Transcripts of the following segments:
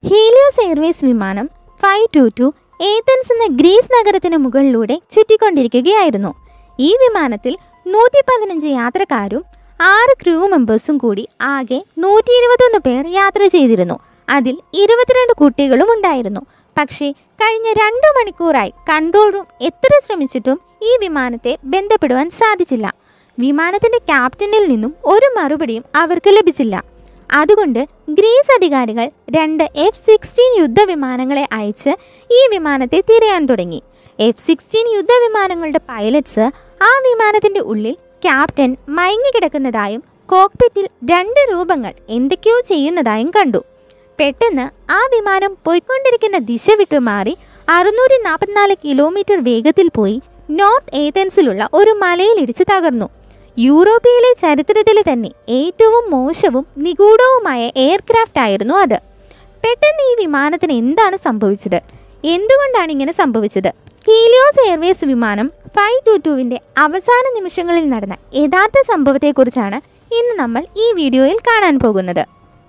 Helios Airways വിമാനം five two two Athens എന്ന Greece നഗരത്തിന് മുകളിലൂടെ ചുറ്റിക്കൊണ്ടിരിക്കുകയായിരുന്നു ഈ വിമാനത്തിൽ നൂറ്റി പതിനഞ്ച് യാത്രക്കാരും ആറ് ക്രൂ മെമ്പേഴ്സും കൂടി ആകെ നൂറ്റി ഇരുപത്തൊന്ന് പേർ യാത്ര ചെയ്തിരുന്നു അതിൽ ഇരുപത്തിരണ്ട് കുട്ടികളും ഉണ്ടായിരുന്നു പക്ഷേ കഴിഞ്ഞ രണ്ടു മണിക്കൂറായി കൺട്രോൾ റൂം എത്ര ശ്രമിച്ചിട്ടും ഈ വിമാനത്തെ ബന്ധപ്പെടുവാൻ സാധിച്ചില്ല വിമാനത്തിന്റെ ക്യാപ്റ്റനിൽ നിന്നും ഒരു മറുപടിയും അവർക്ക് ലഭിച്ചില്ല അതുകൊണ്ട് ഗ്രീസ് അധികാരികൾ രണ്ട് എഫ് സിക്സ്റ്റീൻ യുദ്ധവിമാനങ്ങളെ അയച്ച് ഈ വിമാനത്തെ തിരയാൻ തുടങ്ങി എഫ് സിക്സ്റ്റീൻ യുദ്ധവിമാനങ്ങളുടെ പൈലറ്റ്സ് ആ വിമാനത്തിന്റെ ഉള്ളിൽ ക്യാപ്റ്റൻ മയങ്ങിക്കിടക്കുന്നതായും കോക്പിറ്റിൽ രണ്ട് രൂപങ്ങൾ എന്തൊക്കെയോ ചെയ്യുന്നതായും കണ്ടു പെട്ടെന്ന് ആ വിമാനം പോയിക്കൊണ്ടിരിക്കുന്ന ദിശ വിട്ടു മാറി അറുന്നൂറ്റി നാൽപ്പത്തിനാല് കിലോമീറ്റർ വേഗത്തിൽ പോയി നോർത്ത് ഏതൻസിലുള്ള ഒരു മലയിലിടിച്ച് തകർന്നു യൂറോപ്പിയയിലെ ചരിത്രത്തിലെ തന്നെ ഏറ്റവും മോശവും നിഗൂഢവുമായ എയർക്രാഫ്റ്റ് ആയിരുന്നു അത് പെട്ടെന്ന് ഈ വിമാനത്തിന് എന്താണ് സംഭവിച്ചത് എന്തുകൊണ്ടാണ് ഇങ്ങനെ സംഭവിച്ചത് ഹീലിയോസ് എയർവേസ് വിമാനം ഫൈവ് ടു ടുവിൻ്റെ അവസാന നിമിഷങ്ങളിൽ നടന്ന യഥാർത്ഥ സംഭവത്തെക്കുറിച്ചാണ് ഇന്ന് നമ്മൾ ഈ വീഡിയോയിൽ കാണാൻ പോകുന്നത്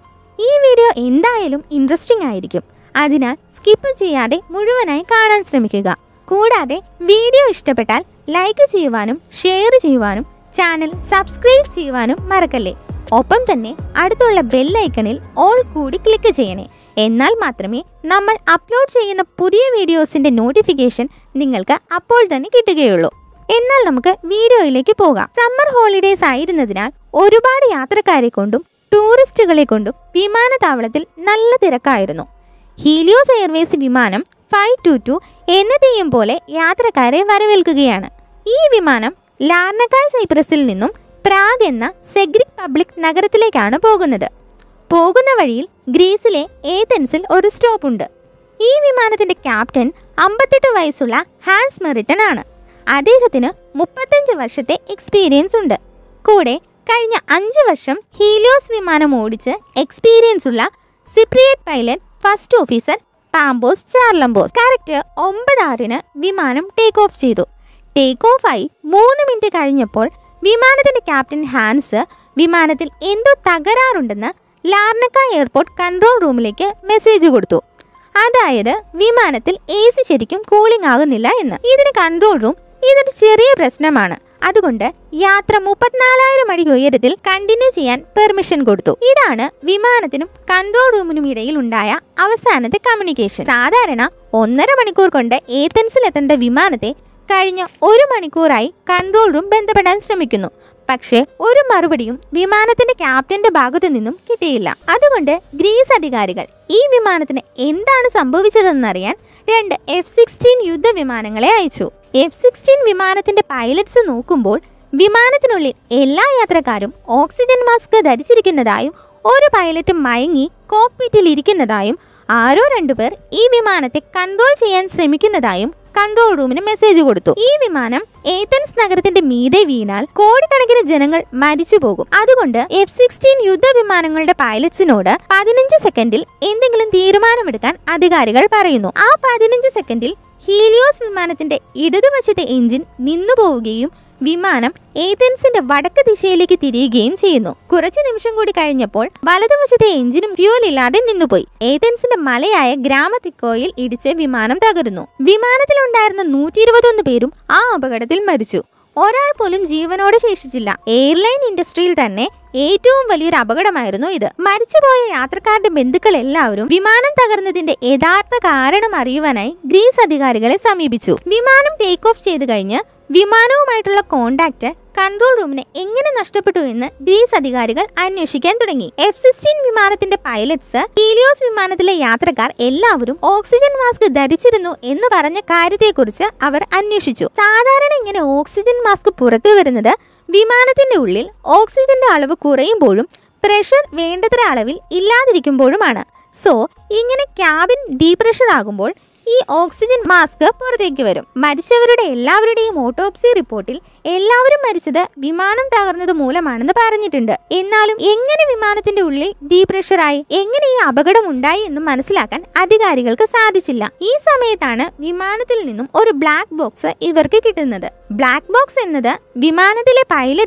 ഈ വീഡിയോ എന്തായാലും ഇൻട്രസ്റ്റിംഗ് ആയിരിക്കും അതിനാൽ സ്കിപ്പ് ചെയ്യാതെ മുഴുവനായി കാണാൻ ശ്രമിക്കുക കൂടാതെ വീഡിയോ ഇഷ്ടപ്പെട്ടാൽ ലൈക്ക് ചെയ്യുവാനും ഷെയർ ചെയ്യുവാനും ചാനൽ സബ്സ്ക്രൈബ് ചെയ്യുവാനും മറക്കല്ലേ ഒപ്പം തന്നെ അടുത്തുള്ള ബെല്ലൈക്കണിൽ ഓൾ കൂടി ക്ലിക്ക് ചെയ്യണേ എന്നാൽ മാത്രമേ നമ്മൾ അപ്ലോഡ് ചെയ്യുന്ന പുതിയ വീഡിയോസിന്റെ നോട്ടിഫിക്കേഷൻ നിങ്ങൾക്ക് അപ്പോൾ തന്നെ കിട്ടുകയുള്ളൂ എന്നാൽ നമുക്ക് വീഡിയോയിലേക്ക് പോകാം സമ്മർ ഹോളിഡേസ് ആയിരുന്നതിനാൽ ഒരുപാട് യാത്രക്കാരെ കൊണ്ടും ടൂറിസ്റ്റുകളെ കൊണ്ടും വിമാനത്താവളത്തിൽ നല്ല തിരക്കായിരുന്നു ഹീലിയോസ് എയർവേസ് വിമാനം ഫൈവ് ടു ടു എന്നത്തെയും പോലെ യാത്രക്കാരെ വരവേൽക്കുകയാണ് ഈ വിമാനം ലാർണക്കായ് സൈപ്രസിൽ നിന്നും പ്രാഗ് എന്ന സെഗ്രിക് പബ്ലിക് നഗരത്തിലേക്കാണ് പോകുന്നത് പോകുന്ന വഴിയിൽ ഗ്രീസിലെ ഏതൻസിൽ ഒരു സ്റ്റോപ്പ് ഉണ്ട് ഈ വിമാനത്തിന്റെ ക്യാപ്റ്റൻ അമ്പത്തെട്ട് വയസ്സുള്ള ഹാൻസ് മെറിറ്റൻ ആണ് അദ്ദേഹത്തിന് മുപ്പത്തഞ്ച് വർഷത്തെ എക്സ്പീരിയൻസ് ഉണ്ട് കൂടെ കഴിഞ്ഞ അഞ്ച് വർഷം ഹീലിയോസ് വിമാനം ഓടിച്ച് എക്സ്പീരിയൻസ് ഉള്ള Cypriot pilot first officer Pambos Charalambos correct ഒമ്പത് ആറിന് വിമാനം ടേക്ക് ഓഫ് ചെയ്തു ടേക്ക് ഓഫ് ആയി മൂന്ന് മിനിറ്റ് കഴിഞ്ഞപ്പോൾ വിമാനത്തിന്റെ ക്യാപ്റ്റൻ ഹാൻസ് വിമാനത്തിൽ എന്തോ തകരാറുണ്ടെന്ന് ലാർണക്ക എയർപോർട്ട് കൺട്രോൾ റൂമിലേക്ക് മെസ്സേജ് കൊടുത്തു അതായത് വിമാനത്തിൽ എ സി ശരിക്കും കൂളിംഗ് ആകുന്നില്ല എന്ന് ഇതിന് കൺട്രോൾ റൂം ഇതൊരു ചെറിയ പ്രശ്നമാണ് അതുകൊണ്ട് യാത്ര മുപ്പത്തിനാലായിരം അടി ഉയരത്തിൽ കണ്ടിന്യൂ ചെയ്യാൻ പെർമിഷൻ കൊടുത്തു ഇതാണ് വിമാനത്തിനും കൺട്രോൾ റൂമിനും ഇടയിൽ ഉണ്ടായ അവസാനത്തെ കമ്മ്യൂണിക്കേഷൻ സാധാരണ ഒന്നര മണിക്കൂർ കൊണ്ട് ഏതൻസിൽ എത്തേണ്ട വിമാനത്തെ കഴിഞ്ഞ ഒരു മണിക്കൂറായി കൺട്രോൾ റൂം ബന്ധപ്പെടാൻ ശ്രമിക്കുന്നു പക്ഷേ ഒരു മറുപടിയും വിമാനത്തിന്റെ ക്യാപ്റ്റന്റെ ഭാഗത്തു നിന്നും കിട്ടിയില്ല അതുകൊണ്ട് ഗ്രീസ് അധികാരികൾ ഈ വിമാനത്തിന് എന്താണ് സംഭവിച്ചതെന്നറിയാൻ രണ്ട് എഫ് സിക്സ്റ്റീൻ യുദ്ധവിമാനങ്ങളെ അയച്ചു എഫ് സിക്സ്റ്റീൻ വിമാനത്തിന്റെ പൈലറ്റ്സ് നോക്കുമ്പോൾ വിമാനത്തിനുള്ളിൽ എല്ലാ യാത്രക്കാരും ഓക്സിജൻ മാസ്ക് ധരിച്ചിരിക്കുന്നതായും ഒരു പൈലറ്റ് മയങ്ങി കോക്പിറ്റിൽ ഇരിക്കുന്നതായും ആരോ രണ്ടുപേർ ഈ വിമാനത്തെ കൺട്രോൾ ചെയ്യാൻ ശ്രമിക്കുന്നതായും കൺട്രോൾ റൂമിന് മെസ്സേജ് കൊടുത്തു ഈ വിമാനം ഏതൻസ് നഗരത്തിന്റെ മീതെ വീണാൽ കോടിക്കണക്കിന് ജനങ്ങൾ മരിച്ചു പോകും അതുകൊണ്ട് എഫ് സിക്സ്റ്റീൻ യുദ്ധവിമാനങ്ങളുടെ പൈലറ്റ്സിനോട് പതിനഞ്ച് സെക്കൻഡിൽ എന്തെങ്കിലും തീരുമാനമെടുക്കാൻ അധികാരികൾ പറയുന്നു ആ പതിനഞ്ച് സെക്കൻഡിൽ ഹീലിയോസ് വിമാനത്തിന്റെ ഇടതുവശത്തെ എഞ്ചിൻ നിന്നു പോവുകയും വിമാനം ഏതൻസിന്റെ വടക്ക് ദിശയിലേക്ക് തിരിയുകയും ചെയ്യുന്നു കുറച്ചു നിമിഷം കൂടി കഴിഞ്ഞപ്പോൾ വലതുവശത്തെ എഞ്ചിനും ഫ്യൂൽ ഇല്ലാതെ നിന്നുപോയി ഏതൻസിന്റെ മലയായ ഗ്രാമത്തിക്കോയിൽ ഇടിച്ച് വിമാനം തകരുന്നു വിമാനത്തിലുണ്ടായിരുന്ന നൂറ്റി ഇരുപത്തൊന്ന് പേരും ആ അപകടത്തിൽ മരിച്ചു ഒരാൾ പോലും ജീവനോടെ ശേഷിച്ചില്ല എയർലൈൻ ഇൻഡസ്ട്രിയിൽ തന്നെ ഏറ്റവും വലിയൊരു അപകടമായിരുന്നു ഇത് മരിച്ചുപോയ യാത്രക്കാരുടെ ബന്ധുക്കൾ എല്ലാവരും വിമാനം തകർന്നതിന്റെ യഥാർത്ഥ കാരണം അറിയുവാനായി ഗ്രീസ് അധികാരികളെ സമീപിച്ചു വിമാനം ടേക്ക് ഓഫ് ചെയ്ത് കഴിഞ്ഞ് വിമാനവുമായിട്ടുള്ള കോണ്ടാക്ട് കൺട്രോൾ റൂമിന് എങ്ങനെ നഷ്ടപ്പെട്ടു എന്ന് ഗ്രീസ് അധികാരികൾ അന്വേഷിക്കാൻ തുടങ്ങി എഫ് സിക്സ്റ്റീൻ വിമാനത്തിന്റെ പൈലറ്റ്സ് ഹീലിയോസ് വിമാനത്തിലെ യാത്രക്കാർ എല്ലാവരും ഓക്സിജൻ മാസ്ക് ധരിച്ചിരുന്നു എന്ന് പറഞ്ഞ കാര്യത്തെക്കുറിച്ച് അവർ അന്വേഷിച്ചു സാധാരണ ഇങ്ങനെ ഓക്സിജൻ മാസ്ക് പുറത്തു വരുന്നത് വിമാനത്തിന്റെ ഉള്ളിൽ ഓക്സിജന്റെ അളവ് കുറയുമ്പോഴും പ്രഷർ വേണ്ടത്ര അളവിൽ ഇല്ലാതിരിക്കുമ്പോഴുമാണ് സോ ഇങ്ങനെ ക്യാബിൻ ഡീപ്രഷർ ആകുമ്പോൾ ഈ ഓക്സിജൻ മാസ്ക് പുറത്തേക്ക് വരും മരിച്ചവരുടെ എല്ലാവരുടെയും ഓട്ടോപ്സി റിപ്പോർട്ടിൽ എല്ലാവരും മരിച്ചത് വിമാനം തകർന്നത് മൂലമാണെന്ന് പറഞ്ഞിട്ടുണ്ട് എന്നാലും എങ്ങനെ വിമാനത്തിന്റെ ഉള്ളിൽ ഡീപ്രഷറായി എങ്ങനെ ഈ അപകടം ഉണ്ടായി എന്ന് മനസ്സിലാക്കാൻ അധികാരികൾക്ക് സാധിച്ചില്ല ഈ സമയത്താണ് വിമാനത്തിൽ നിന്നും ഒരു ബ്ലാക്ക് ബോക്സ് ഇവർക്ക് കിട്ടുന്നത് ബ്ലാക്ക് ബോക്സ് എന്നത് വിമാനത്തിലെ പൈലറ്റ്സും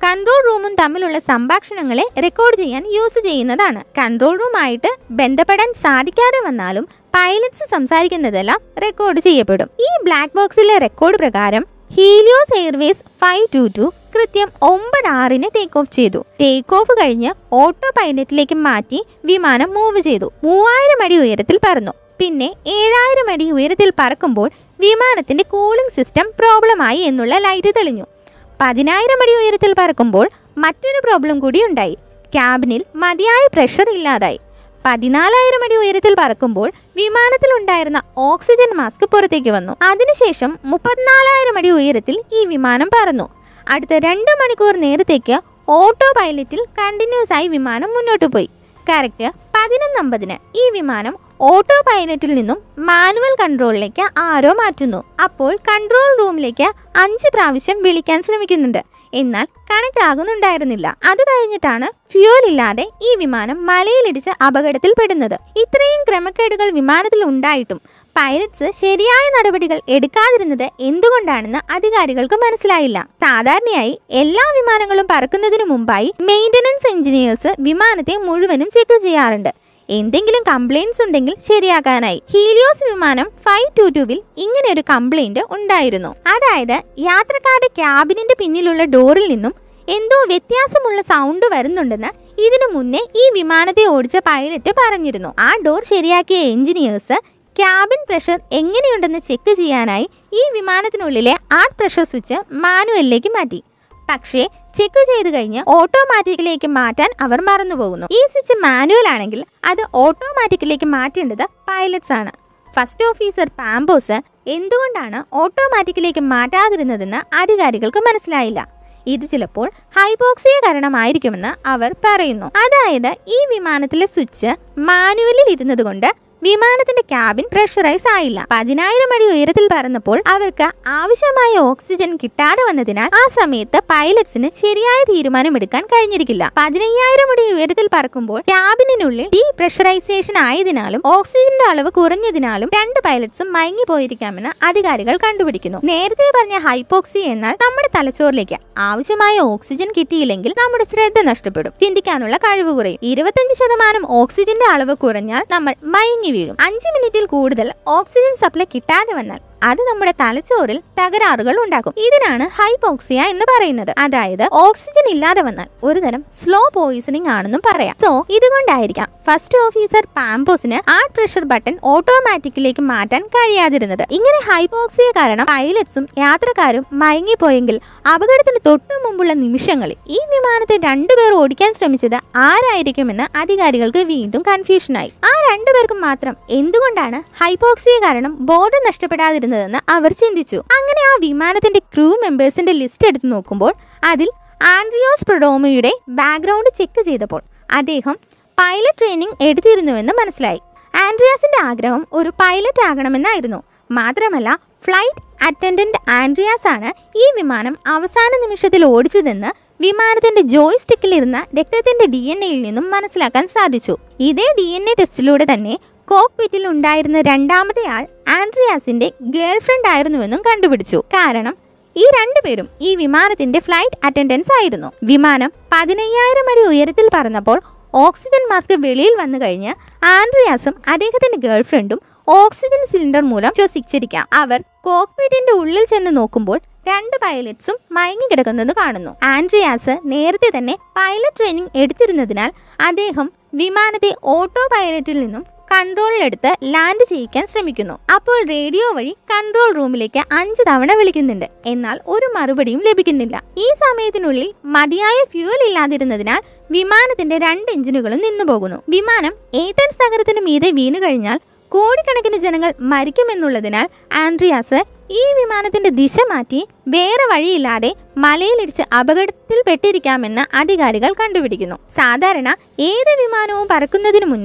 കൺട്രോൾ റൂമും തമ്മിലുള്ള സംഭാഷണങ്ങളെ റെക്കോർഡ് ചെയ്യാൻ യൂസ് ചെയ്യുന്നതാണ് കൺട്രോൾ റൂമായിട്ട് ബന്ധപ്പെടാൻ സാധിക്കാതെ വന്നാലും പൈലറ്റ്സ് സംസാരിക്കുന്നതെല്ലാം റെക്കോർഡ് ചെയ്യപ്പെടും ഈ ബ്ലാക്ക് ബോക്സിലെ റെക്കോർഡ് പ്രകാരം Helios Airways five two two കൃത്യം ഒമ്പത് ആറിന് ടേക്ക് ഓഫ് ചെയ്തു ടേക്ക് ഓഫ് കഴിഞ്ഞ് ഓട്ടോ പൈലറ്റിലേക്ക് മാറ്റി വിമാനം മൂവ് ചെയ്തു മൂവായിരം അടി ഉയരത്തിൽ പറന്നു പിന്നെ ഏഴായിരം അടി ഉയരത്തിൽ പറക്കുമ്പോൾ വിമാനത്തിന്റെ കൂളിംഗ് സിസ്റ്റം പ്രോബ്ലമായി എന്നുള്ള ലൈറ്റ് തെളിഞ്ഞു പതിനായിരം അടി ഉയരത്തിൽ പറക്കുമ്പോൾ മറ്റൊരു പ്രോബ്ലം കൂടി ഉണ്ടായി ക്യാബിനിൽ മതിയായ പ്രഷർ ഇല്ലാതായി പതിനാലായിരം അടി ഉയരത്തിൽ പറക്കുമ്പോൾ വിമാനത്തിലുണ്ടായിരുന്ന ഓക്സിജൻ മാസ്ക് പുറത്തേക്ക് വന്നു അതിനുശേഷം മുപ്പത്തിനാലായിരം അടി ഉയരത്തിൽ ഈ വിമാനം പറന്നു അടുത്ത രണ്ട് മണിക്കൂർ നേരത്തേക്ക് ഓട്ടോ പൈലറ്റിൽ കണ്ടിന്യൂസ് ആയി വിമാനം മുന്നോട്ട് പോയി കറക്റ്റ് പതിനൊന്നമ്പതിന് ഈ വിമാനം ഓട്ടോ പൈലറ്റിൽ നിന്നും മാനുവൽ കൺട്രോളിലേക്ക് ആരോ മാറ്റുന്നു അപ്പോൾ കൺട്രോൾ റൂമിലേക്ക് അഞ്ച് പ്രാവശ്യം വിളിക്കാൻ ശ്രമിക്കുന്നുണ്ട് എന്നാൽ കണക്ട് ആകുന്നുണ്ടായിരുന്നില്ല അത് കഴിഞ്ഞിട്ടാണ് ഫ്യൂൽ ഇല്ലാതെ ഈ വിമാനം മലയിലിടിച്ച് അപകടത്തിൽപ്പെടുന്നത് ഇത്രയും ക്രമക്കേടുകൾ വിമാനത്തിൽ ഉണ്ടായിട്ടും പൈലറ്റ്സ് ശരിയായ നടപടികൾ എടുക്കാതിരുന്നത് എന്തുകൊണ്ടാണെന്ന് അധികാരികൾക്ക് മനസ്സിലായില്ല സാധാരണയായി എല്ലാ വിമാനങ്ങളും പറക്കുന്നതിന് മുമ്പായി മെയിൻ്റനൻസ് എഞ്ചിനീയേഴ്സ് വിമാനത്തെ മുഴുവനും ചെക്ക് ചെയ്യാറുണ്ട് എന്തെങ്കിലും കംപ്ലൈൻസ് ഉണ്ടെങ്കിൽ ശരിയാക്കാനായി ഹീലിയോസ് വിമാനം ഫൈവ് ടു ടുവിൽ ഇങ്ങനെ ഒരു കംപ്ലൈന്റ് ഉണ്ടായിരുന്നു അതായത് യാത്രക്കാരുടെ ക്യാബിനിന്റെ പിന്നിലുള്ള ഡോറിൽ നിന്നും എന്തോ വ്യത്യാസമുള്ള സൗണ്ട് വരുന്നുണ്ടെന്ന് ഇതിനു മുന്നേ ഈ വിമാനത്തെ ഓടിച്ച പൈലറ്റ് പറഞ്ഞിരുന്നു ആ ഡോർ ശരിയാക്കിയ എഞ്ചിനീയേഴ്സ് ക്യാബിൻ പ്രഷർ എങ്ങനെയുണ്ടെന്ന് ചെക്ക് ചെയ്യാനായി ഈ വിമാനത്തിനുള്ളിലെ ആർട്ട് പ്രഷർ സ്വിച്ച് മാനുവലിലേക്ക് മാറ്റി പക്ഷേ ചെക്ക് ചെയ്ത് കഴിഞ്ഞ് ഓട്ടോമാറ്റിക്കിലേക്ക് മാറ്റാൻ അവർ മറന്നുപോകുന്നു ഈ സ്വിച്ച് മാനുവൽ ആണെങ്കിൽ അത് ഓട്ടോമാറ്റിക്കിലേക്ക് മാറ്റേണ്ടത് പൈലറ്റ്സ് ആണ് ഫസ്റ്റ് ഓഫീസർ പാമ്പോസ് എന്തുകൊണ്ടാണ് ഓട്ടോമാറ്റിക്കിലേക്ക് മാറ്റാതിരുന്നതെന്ന് അധികാരികൾക്ക് മനസ്സിലായില്ല ഇത് ചിലപ്പോൾ ഹൈപോക്സിയ കാരണമായിരിക്കുമെന്ന് അവർ പറയുന്നു അതായത് ഈ വിമാനത്തിലെ സ്വിച്ച് മാനുവലിൽ ഇരുന്നത് കൊണ്ട് വിമാനത്തിന്റെ ക്യാബിൻ പ്രഷറൈസ് ആയില്ല പതിനായിരം അടി ഉയരത്തിൽ പറന്നപ്പോൾ അവർക്ക് ആവശ്യമായ ഓക്സിജൻ കിട്ടാതെ വന്നതിനാൽ ആ സമയത്ത് പൈലറ്റ്സിന് ശരിയായ തീരുമാനമെടുക്കാൻ കഴിഞ്ഞിരിക്കില്ല പതിനയ്യായിരം അടി ഉയരത്തിൽ പറക്കുമ്പോൾ ക്യാബിനുള്ളിൽ ഡീ പ്രഷറൈസേഷൻ ആയതിനാലും ഓക്സിജന്റെ അളവ് കുറഞ്ഞതിനാലും രണ്ട് പൈലറ്റ്സും മയങ്ങി പോയിരിക്കാമെന്ന് അധികാരികൾ കണ്ടുപിടിക്കുന്നു നേരത്തെ പറഞ്ഞ ഹൈപ്പോക്സി എന്നാൽ നമ്മുടെ തലച്ചോറിലേക്ക് ആവശ്യമായ ഓക്സിജൻ കിട്ടിയില്ലെങ്കിൽ നമ്മുടെ ശ്രദ്ധ നഷ്ടപ്പെടും ചിന്തിക്കാനുള്ള കഴിവ് കുറയും ഇരുപത്തഞ്ച് ശതമാനം ഓക്സിജന്റെ അളവ് കുറഞ്ഞാൽ നമ്മൾ മയങ്ങി വീഴും അഞ്ച് മിനിറ്റിൽ കൂടുതൽ ഓക്സിജൻ സപ്ലൈ കിട്ടാതെ വന്നാൽ അത് നമ്മുടെ തലച്ചോറിൽ തകരാറുകൾ ഉണ്ടാക്കും ഇതിനാണ് ഹൈപോക്സിയ എന്ന് പറയുന്നത് അതായത് ഓക്സിജൻ ഇല്ലാതെ വന്നാൽ ഒരുതരം സ്ലോ പോയിസണിംഗ് ആണെന്നും പറയാം സോ ഇതുകൊണ്ടായിരിക്കാം ഫസ്റ്റ് ഓഫീസർ പാമ്പോസിന് ആർട്ട് പ്രഷർ ബട്ടൺ ഓട്ടോമാറ്റിക്കിലേക്ക് മാറ്റാൻ കഴിയാതിരുന്നത് ഇങ്ങനെ ഹൈപോക്സിയ കാരണം പൈലറ്റ്സും യാത്രക്കാരും മയങ്ങിപ്പോയെങ്കിൽ അപകടത്തിന് തൊട്ടു മുമ്പുള്ള നിമിഷങ്ങളിൽ ഈ വിമാനത്തെ രണ്ടുപേർ ഓടിക്കാൻ ശ്രമിച്ചത് ആരായിരിക്കുമെന്ന് അധികാരികൾക്ക് വീണ്ടും കൺഫ്യൂഷനായി ആ രണ്ടുപേർക്കും മാത്രം എന്തുകൊണ്ടാണ് ഹൈപോക്സിയ കാരണം ബോധം നഷ്ടപ്പെടാതിരുന്നതെന്ന് അവർ ചിന്തിച്ചു അങ്ങനെ ആ വിമാനത്തിന്റെ ക്രൂ മെമ്പേഴ്സിന്റെ ലിസ്റ്റ് എടുത്തു നോക്കുമ്പോൾ അതിൽ ആൻഡ്രിയോസ് പ്രൊഡോമയുടെ ബാക്ക്ഗ്രൗണ്ട് ചെക്ക് ചെയ്തപ്പോൾ അദ്ദേഹം പൈലറ്റ് ട്രെയിനിങ് എടുത്തിരുന്നുവെന്ന് മനസ്സിലായി ആൻഡ്രിയാസിന്റെ ആഗ്രഹം ഒരു പൈലറ്റ് ആകണമെന്നായിരുന്നു മാത്രമല്ല ഫ്ലൈറ്റ് അറ്റൻഡന്റ് ആൻഡ്രിയാസ് ആണ് ഈ വിമാനം അവസാന നിമിഷത്തിൽ ഓടിച്ചതെന്ന് വിമാനത്തിന്റെ ജോയ്സ്റ്റിക്കിൽ ഇരുന്ന രക്തത്തിന്റെ ഡി എൻ എയിൽ നിന്നും മനസ്സിലാക്കാൻ സാധിച്ചു ഇതേ ഡി എൻ എ ടെസ്റ്റിലൂടെ തന്നെ കോക്പിറ്റിൽ ഉണ്ടായിരുന്ന രണ്ടാമത്തെ ആൾ ആൻഡ്രിയാസിന്റെ ഗേൾ ഫ്രണ്ട് ആയിരുന്നുവെന്നും കണ്ടുപിടിച്ചു കാരണം ഈ രണ്ടുപേരും ഈ വിമാനത്തിന്റെ ഫ്ലൈറ്റ് അറ്റൻഡൻസ് ആയിരുന്നു വിമാനം പതിനയ്യായിരം അടി ഉയരത്തിൽ പറന്നപ്പോൾ ഓക്സിജൻ മാസ്ക് വെളിയിൽ വന്നു കഴിഞ്ഞ് ആൻഡ്രിയാസും അദ്ദേഹത്തിന്റെ ഗേൾ ഫ്രണ്ടും ഓക്സിജൻ സിലിണ്ടർ മൂലം ശ്വസിച്ചിരിക്കാം അവർ കോക്പിറ്റിന്റെ ഉള്ളിൽ ചെന്ന് നോക്കുമ്പോൾ രണ്ട് പൈലറ്റ്സും മയങ്ങി കിടക്കുന്നത് കാണുന്നു ആൻഡ്രിയാസ് നേരത്തെ തന്നെ പൈലറ്റ് ട്രെയിനിങ് എടുത്തിരുന്നതിനാൽ അദ്ദേഹം വിമാനത്തെ ഓട്ടോ പൈലറ്റിൽ നിന്നും കൺട്രോളിലെടുത്ത് ലാൻഡ് ചെയ്യിക്കാൻ ശ്രമിക്കുന്നു അപ്പോൾ റേഡിയോ വഴി കൺട്രോൾ റൂമിലേക്ക് അഞ്ച് തവണ വിളിക്കുന്നുണ്ട് എന്നാൽ ഒരു മറുപടിയും ലഭിക്കുന്നില്ല ഈ സമയത്തിനുള്ളിൽ മതിയായ ഫ്യൂൽ ഇല്ലാതിരുന്നതിനാൽ വിമാനത്തിന്റെ രണ്ട് എഞ്ചിനുകളും നിന്നു പോകുന്നു വിമാനം ഏതൻസ് നഗരത്തിന് മീതെ വീണു കഴിഞ്ഞാൽ കോടിക്കണക്കിന് ജനങ്ങൾ മരിക്കുമെന്നുള്ളതിനാൽ ആൻഡ്രിയാസ് ഈ വിമാനത്തിന്റെ ദിശ മാറ്റി വേറെ വഴിയില്ലാതെ മലയിലിടിച്ച് അപകടത്തിൽപ്പെട്ടിരിക്കാമെന്ന് അധികാരികൾ കണ്ടുപിടിക്കുന്നു സാധാരണ ഏത് വിമാനവും പറക്കുന്നതിന് മുന്നേ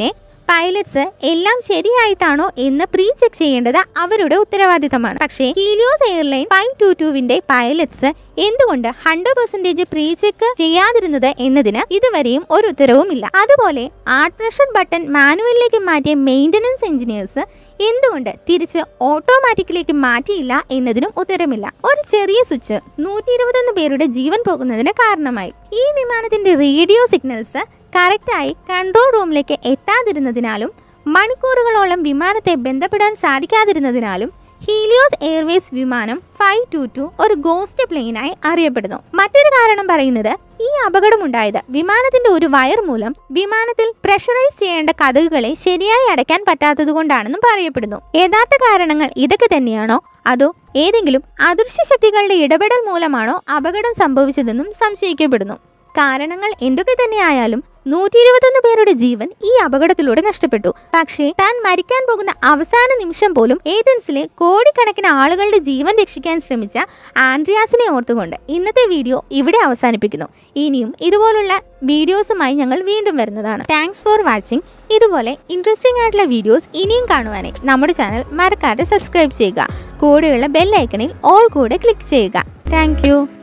പൈലറ്റ്സ് എല്ലാം ശരിയായിട്ടാണോ എന്ന് പ്രീ ചെക്ക് ചെയ്യേണ്ടത് അവരുടെ ഉത്തരവാദിത്തമാണ് പക്ഷേ ഹീലിയോസ് എയർലൈൻ ഫൈവ് ടു ടുവിന്റെ പൈലറ്റ്സ് എന്തുകൊണ്ട് ഹൺഡ്രഡ് പെർസെന്റേജ് പ്രീ ചെക്ക് ചെയ്യാതിരുന്നത് എന്നതിന് ഇതുവരെയും ഒരു ഉത്തരവുമില്ല അതുപോലെ ആർട്ട് പ്രഷർ ബട്ടൺ മാനുവലിലേക്ക് മാറ്റിയ മെയിൻ്റനൻസ് എഞ്ചിനീയേഴ്സ് എന്തുകൊണ്ട് തിരിച്ച് ഓട്ടോമാറ്റിക്കിലേക്ക് മാറ്റിയില്ല എന്നതിനും ഉത്തരമില്ല ഒരു ചെറിയ സ്വിച്ച് നൂറ്റി ഇരുപത്തൊന്ന് പേരുടെ ജീവൻ പോകുന്നതിന് കാരണമായി ഈ വിമാനത്തിന്റെ റേഡിയോ സിഗ്നൽസ് കറക്റ്റായി കൺട്രോൾ റൂമിലേക്ക് എത്താതിരുന്നതിനാലും മണിക്കൂറുകളോളം വിമാനത്തെ ബന്ധപ്പെടാൻ സാധിക്കാതിരുന്നതിനാലും ഹീലിയോസ് എയർവേസ് വിമാനം ഫൈവ് ടു ടു ഒരു ഗോസ്റ്റ് പ്ലെയിനായി അറിയപ്പെടുന്നു മറ്റൊരു കാരണം പറയുന്നത് ഈ അപകടമുണ്ടായത് വിമാനത്തിന്റെ ഒരു വയർ മൂലം വിമാനത്തിൽ പ്രഷറൈസ് ചെയ്യേണ്ട കഥകുകളെ ശരിയായി അടയ്ക്കാൻ പറ്റാത്തതുകൊണ്ടാണെന്നും പറയപ്പെടുന്നു യഥാർത്ഥ കാരണങ്ങൾ ഇതൊക്കെ തന്നെയാണോ അതോ ഏതെങ്കിലും അദൃശ്യ ശക്തികളുടെ ഇടപെടൽ മൂലമാണോ അപകടം സംഭവിച്ചതെന്നും സംശയിക്കപ്പെടുന്നു കാരണങ്ങൾ എന്തൊക്കെ തന്നെയായാലും നൂറ്റി ഇരുപത്തൊന്ന് പേരുടെ ജീവൻ ഈ അപകടത്തിലൂടെ നഷ്ടപ്പെട്ടു പക്ഷേ താൻ മരിക്കാൻ പോകുന്ന അവസാന നിമിഷം പോലും ഏതൻസിലെ കോടിക്കണക്കിന് ആളുകളുടെ ജീവൻ രക്ഷിക്കാൻ ശ്രമിച്ച ആൻഡ്രിയാസിനെ ഓർത്തുകൊണ്ട് ഇന്നത്തെ വീഡിയോ ഇവിടെ അവസാനിപ്പിക്കുന്നു ഇനിയും ഇതുപോലുള്ള വീഡിയോസുമായി ഞങ്ങൾ വീണ്ടും വരുന്നതാണ് താങ്ക്സ് ഫോർ വാച്ചിങ് ഇതുപോലെ ഇൻട്രസ്റ്റിംഗ് ആയിട്ടുള്ള വീഡിയോസ് ഇനിയും കാണുവാനായി നമ്മുടെ ചാനൽ മറക്കാതെ സബ്സ്ക്രൈബ് ചെയ്യുക കൂടെയുള്ള ബെല്ലൈക്കണിൽ ഓൾ കൂടെ ക്ലിക്ക് ചെയ്യുക താങ്ക്